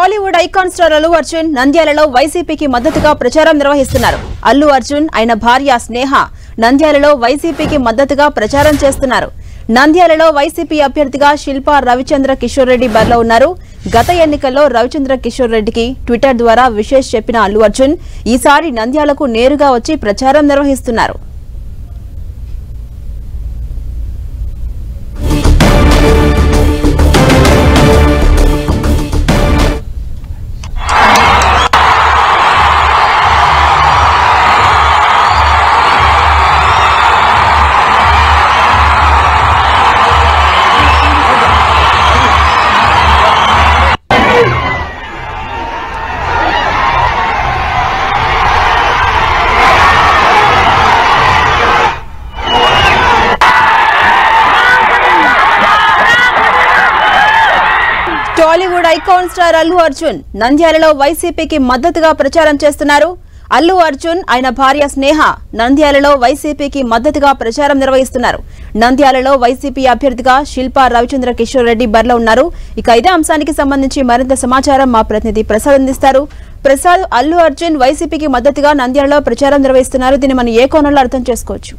Tollywood icon star Allu Arjun నంద్యాలలో వైసీపీకి మద్దతుగా ప్రచారం నిర్వహిస్తున్నారు అల్లు అర్జున్ ఆయన భార్య స్నేహ నంద్యాలలో వైసీపీకి మద్దతుగా ప్రచారం చేస్తున్నారు నంద్యాలలో వైసీపీ అభ్యర్థిగా శిల్పా రవిచంద్ర కిషోర్ రెడ్డి బరిలో ఉన్నారు గత ఎన్నికల్లో రవిచంద్ర కిషోర్ రెడ్డికి ట్విట్టర్ ద్వారా విశేష్ చెప్పిన అల్లు అర్జున్ ఈసారి నంద్యాలకు నేరుగా వచ్చి ప్రచారం నిర్వహిస్తున్నారు Tollywood icon star Allu Arjun నంద్యాలలో వైసీపీకి మద్దతుగా ప్రచారం చేస్తున్నారు అల్లు అర్జున్ ఆయన భార్య స్నేహ నంద్యాలలో వైసీపీకి మద్దతుగా ప్రచారం నిర్వహిస్తున్నారు నంద్యాలలో వైసీపీ అభ్యర్థిగా శిల్పా రవిచంద్ర కిషోర్ రెడ్డి బరిలో ఉన్నారు ఇక ఇదే అంశానికి సంబంధించి మరింత సమాచారం మా ప్రతినిధి ప్రసాద్ అందిస్తారు ప్రసాద్ అల్లు అర్జున్ వైసీపీకి మద్దతుగా నంద్యాలలో ప్రచారం నిర్వహిస్తున్నారు దీన్ని మనం ఏ కోణంలో అర్థం చేసుకోవచ్చు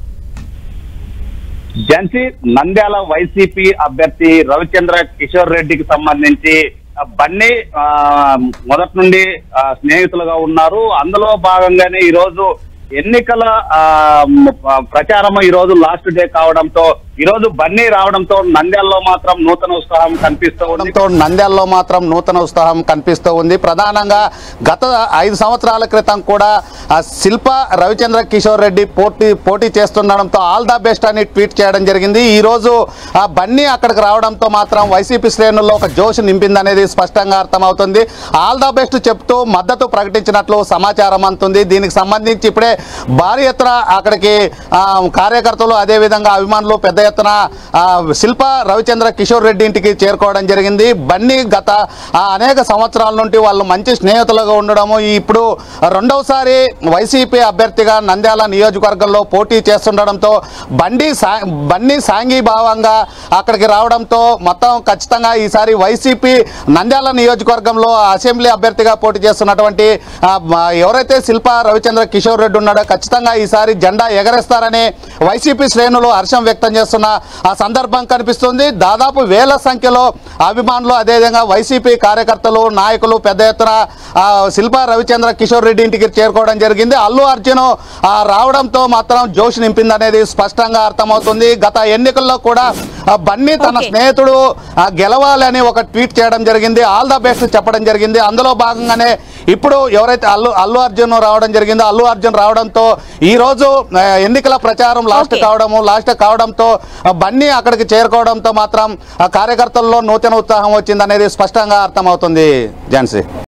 జన్సీ నంద్యాల వైసీపీ అభ్యర్థి రవిచంద్ర కిషోర్ రెడ్డికి సంబంధించి ఆ, బన్నీ ఆ, మొదటి నుండి ఆ, స్నేహితులుగా ఉన్నారు అందులో భాగంగానే ఈ రోజు ఎన్నికల ఆ, మ్, ఆ, ప్రచారం ఈ రోజు లాస్ట్ డే కావడంతో ఈ రోజు బన్నీ రావడంతో నంద్యాలలో మాత్రం నూతన ఉత్సాహం కనిపిస్తూ ఉంది తో నంద్యాలలో మాత్రం నూతన ఉత్సాహం కనిపిస్తూ ఉంది ప్రధానంగా గత ఐదు సంవత్సరాల క్రితం కూడా ఆ శిల్ప రవిచంద్ర కిషోర్ రెడ్డి పోటీ పోటీ చేస్తుండడంతో ఆల్ ద బెస్ట్ అని ట్వీట్ చేయడం జరిగింది ఈ రోజు ఆ బన్నీ అక్కడికి రావడంతో మాత్రం వైసీపీ శ్రేణుల్లో ఒక జోష్ నింపిందనేది స్పష్టంగా అర్థమవుతుంది ఆల్ ద బెస్ట్ చెప్తూ మద్దతు ప్రకటించినట్లు సమాచారం అందుతుంది దీనికి సంబంధించి ఇప్పుడే భారీ ఎత్తున అక్కడికి ఆ, కార్యకర్తలు అదేవిధంగా అభిమానులు పెద్ద ఎత్తున ఆ, శిల్ప రవిచంద్ర కిషోర్ రెడ్డి ఇంటికి చేరుకోవడం జరిగింది బన్నీ గత ఆ, అనేక సంవత్సరాల నుండి వాళ్ళు మంచి స్నేహితులుగా ఉండడము ఈ ఇప్పుడు రెండవసారి వైసీపీ అభ్యర్థిగా నంద్యాల నియోజకవర్గంలో పోటీ చేస్తుండడంతో బండి సా బన్నీ సాంఘీభావంగా అక్కడికి రావడంతో మొత్తం ఖచ్చితంగా ఈసారి వైసీపీ నంద్యాల నియోజకవర్గంలో అసెంబ్లీ అభ్యర్థిగా పోటీ చేస్తున్నటువంటి ఆ, మ- ఎవరైతే శిల్ప రవిచంద్ర కిషోర్ రెడ్డి ఉన్నాడో ఖచ్చితంగా ఈసారి జెండా ఎగరేస్తారని వైసీపీ శ్రేణులు హర్షం వ్యక్తం చేస్తున్న ఆ సందర్భం కనిపిస్తుంది దాదాపు వేల సంఖ్యలో అభిమానులు అదేవిధంగా వైసీపీ కార్యకర్తలు నాయకులు పెద్ద ఎత్తున ఆ, శిల్ప రవిచంద్ర కిషోర్ రెడ్డి ఇంటికి చేరుకోవడం జరిగింది అల్లు అర్జున్ ఆ, రావడంతో మాత్రం జోష్ నింపిందనేది స్పష్టంగా అర్థమవుతుంది గత ఎన్నికల్లో కూడా ఆ, బన్నీ తన Okay. స్నేహితుడు ఆ, గెలవాలని ఒక ట్వీట్ చేయడం జరిగింది ఆల్ ద బెస్ట్ చెప్పడం జరిగింది అందులో భాగంగానే ఇప్పుడు ఎవరైతే అల్లు అల్లు అర్జున్ రావడం జరిగిందో అల్లు అర్జున్ రావడంతో ఈ రోజు ఆ, ఎన్నికల ప్రచారం లాస్ట్ Okay. కావడము లాస్ట్ కావడంతో ఆ, బన్నీ అక్కడికి చేరుకోవడంతో మాత్రం ఆ కార్యకర్తల్లో నూతన ఉత్సాహం వచ్చిందనేది స్పష్టంగా అర్థమవుతుంది ఝాన్సీ